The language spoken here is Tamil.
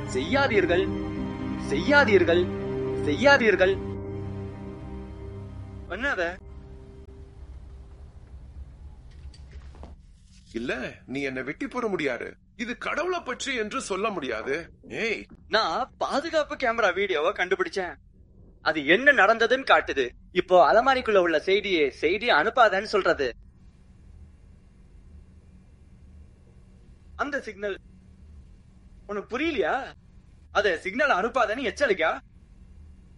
செய்யாதீர்கள் செய்யாதீர்கள் செய்யாதீர்கள் பண்ணாத இல்ல நீ என்ன வெட்டி போட முடியாது இது கடவுளை பற்றி என்று சொல்ல முடியாது ஏய் நான் பாதுகாப்பு கேமரா வீடியோவை கண்டுபிடிச்சேன் அது என்ன நடந்ததுன்னு காட்டுது இப்போ அலமாரிக்குள்ள உள்ள செய்தியை செய்தி அனுப்பாதன்னு சொல்றது அந்த சிக்னல் உனக்கு புரியலையா அத சிக்னல் அனுப்பாதன்னு எச்சரிக்கா